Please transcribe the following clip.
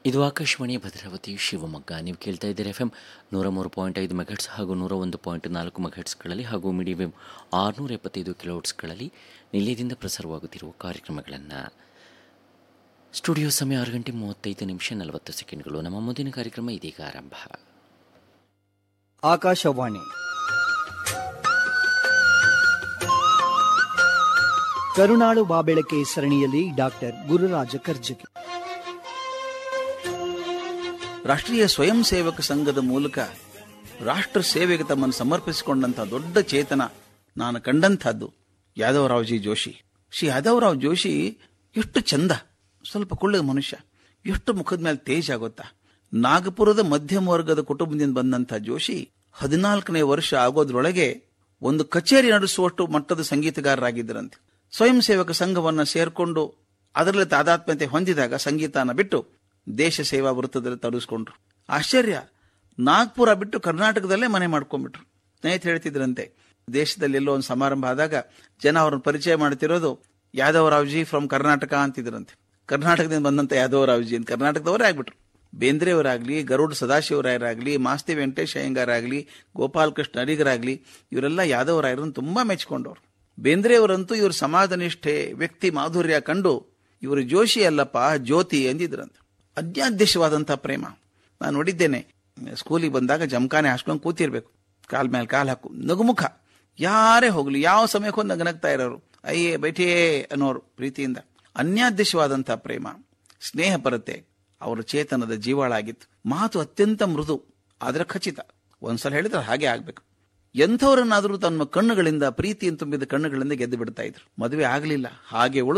ಇದು ಆಕಾಶವಾಣಿ ಭದ್ರಾವತಿ ಶಿವಮೊಗ್ಗ ನೀವು ಕೇಳ್ತಾ ಇದ್ದೀರಿ ಎಫ್ ಎಂ ನೂರ ಮೂರು ಪಾಯಿಂಟ್ ಐದು ಮೆಗಾಟ್ಸ್ ಹಾಗೂ ನೂರ ಒಂದು ಪಾಯಿಂಟ್ ನಾಲ್ಕು ಮೆಗಾಟ್ಸ್ಗಳಲ್ಲಿ ಹಾಗೂ ಮೀಡಿಯಂ ಎಮ್ ಆರುನೂರ ಎಪ್ಪತ್ತೈದು ಕಿಲೋಟ್ಸ್ಗಳಲ್ಲಿ ನಿಲಯದಿಂದ ಪ್ರಸಾರವಾಗುತ್ತಿರುವ ಕಾರ್ಯಕ್ರಮಗಳನ್ನು ಸ್ಟುಡಿಯೋ ಸಮಯ ಆರು ಗಂಟೆ ಮೂವತ್ತೈದು ನಿಮಿಷ ನಲವತ್ತು ಸೆಕೆಂಡ್ಗಳು ನಮ್ಮ ಮುಂದಿನ ಕಾರ್ಯಕ್ರಮ ಇದೀಗ ಆರಂಭ ಆಕಾಶವಾಣಿ ಕರುನಾಡು ಬಾಬೆಳಕೆ ಸರಣಿಯಲ್ಲಿ ಡಾಕ್ಟರ್ ಗುರುರಾಜ ಕರ್ಜಗಿ ರಾಷ್ಟ್ರೀಯ ಸ್ವಯಂ ಸೇವಕ ಸಂಘದ ಮೂಲಕ ರಾಷ್ಟ್ರ ಸೇವೆಗೆ ತಮ್ಮನ್ನು ಸಮರ್ಪಿಸಿಕೊಂಡಂಥ ದೊಡ್ಡ ಚೇತನ ನಾನು ಕಂಡಂಥದ್ದು ಯಾದವರಾವ್ಜಿ ಜೋಶಿ ಶ್ರೀ ಯಾದವರಾವ್ ಜೋಶಿ ಎಷ್ಟು ಚಂದ ಸ್ವಲ್ಪ ಕುಳ್ಳಗ ಮನುಷ್ಯ ಎಷ್ಟು ಮುಖದ ಮೇಲೆ ತೇಜ್ ಆಗುತ್ತಾ ನಾಗಪುರದ ಮಧ್ಯಮ ವರ್ಗದ ಕುಟುಂಬದಿಂದ ಬಂದಂಥ ಜೋಶಿ ಹದಿನಾಲ್ಕನೇ ವರ್ಷ ಆಗೋದ್ರೊಳಗೆ ಒಂದು ಕಚೇರಿ ನಡೆಸುವಷ್ಟು ಮಟ್ಟದ ಸಂಗೀತಗಾರರಾಗಿದ್ದರಂತೆ ಸ್ವಯಂ ಸೇವಕ ಸಂಘವನ್ನ ಸೇರ್ಕೊಂಡು ಅದರಲ್ಲಿ ತಾದಾತ್ಮ್ಯತೆ ಹೊಂದಿದಾಗ ಸಂಗೀತನ ಬಿಟ್ಟು ದೇಶ ಸೇವಾ ವೃತ್ತದಲ್ಲಿ ತೊಡಗಿಸ್ಕೊಂಡ್ರು ಆಶ್ಚರ್ಯ ನಾಗ್ಪುರ ಬಿಟ್ಟು ಕರ್ನಾಟಕದಲ್ಲೇ ಮನೆ ಮಾಡ್ಕೊಂಡ್ಬಿಟ್ರು ಸ್ನೇಹಿತರು ಹೇಳ್ತಿದ್ರಂತೆ ದೇಶದಲ್ಲಿ ಎಲ್ಲೋ ಒಂದು ಸಮಾರಂಭ ಆದಾಗ ಜನ ಅವ್ರನ್ನ ಪರಿಚಯ ಮಾಡ್ತಿರೋದು ಯಾದವರಾವ್ಜಿ ಫ್ರಮ್ ಕರ್ನಾಟಕ ಅಂತಿದ್ರಂತೆ ಕರ್ನಾಟಕದಿಂದ ಬಂದಂತ ಯಾದವರಾವ್ಜಿ ಅಂತ ಕರ್ನಾಟಕದವರೇ ಆಗ್ಬಿಟ್ರು ಬೇಂದ್ರೆಯವರಾಗ್ಲಿ ಗರುಡ್ ಸದಾಶಿವರಾಯರಾಗ್ಲಿ ಮಾಸ್ತಿ ವೆಂಕಟೇಶ್ ಅಯ್ಯಂಗಾರಾಗ್ಲಿ ಗೋಪಾಲಕೃಷ್ಣ ಅಡಿಗರಾಗ್ಲಿ ಇವರೆಲ್ಲ ಯಾದವರಾಯರನ್ನು ತುಂಬಾ ಮೆಚ್ಕೊಂಡವ್ರು ಬೇಂದ್ರೆಯವರಂತೂ ಇವ್ರ ಸಮಾಜನಿಷ್ಠೆ ವ್ಯಕ್ತಿ ಮಾಧುರ್ಯ ಕಂಡು ಇವರು ಜೋಶಿ ಅಲ್ಲಪ್ಪ ಜ್ಯೋತಿ ಎಂದಿದ್ರಂತೆ ಅದ್ಯಾದೇಶವಾದಂತಹ ಪ್ರೇಮ ನಾನು ನೋಡಿದ್ದೇನೆ ಸ್ಕೂಲಿಗೆ ಬಂದಾಗ ಜಮಖಾನೆ ಹಾಸ್ಕೊಂಡು ಕೂತಿರ್ಬೇಕು ಕಾಲ್ ಮೇಲೆ ಕಾಲ್ ಹಾಕು ನಗುಮುಖ ಯಾರೇ ಹೋಗ್ಲಿ ಯಾವ ಸಮಯಕ್ಕೂ ನಗನಗ್ತಾ ಇರೋರು ಅಯ್ಯೇ ಬೈಠಿಯೇ ಅನ್ನೋರು ಪ್ರೀತಿಯಿಂದ ಅನ್ಯಾದೇಶವಾದಂತಹ ಪ್ರೇಮ ಸ್ನೇಹ ಪರತೆ ಅವರ ಚೇತನದ ಜೀವಾಳ ಆಗಿತ್ತು ಮಾತು ಅತ್ಯಂತ ಮೃದು ಆದ್ರೆ ಖಚಿತ ಒಂದ್ಸಲ ಹೇಳಿದ್ರೆ ಹಾಗೆ ಆಗ್ಬೇಕು ಎಂಥವರನ್ನಾದರೂ ತಮ್ಮ ಕಣ್ಣುಗಳಿಂದ ಪ್ರೀತಿಯನ್ನು ತುಂಬಿದ ಕಣ್ಣುಗಳಿಂದ ಗೆದ್ದು ಬಿಡ್ತಾ ಇದ್ರು ಮದುವೆ ಆಗಲಿಲ್ಲ ಹಾಗೆ ಉಳಿದು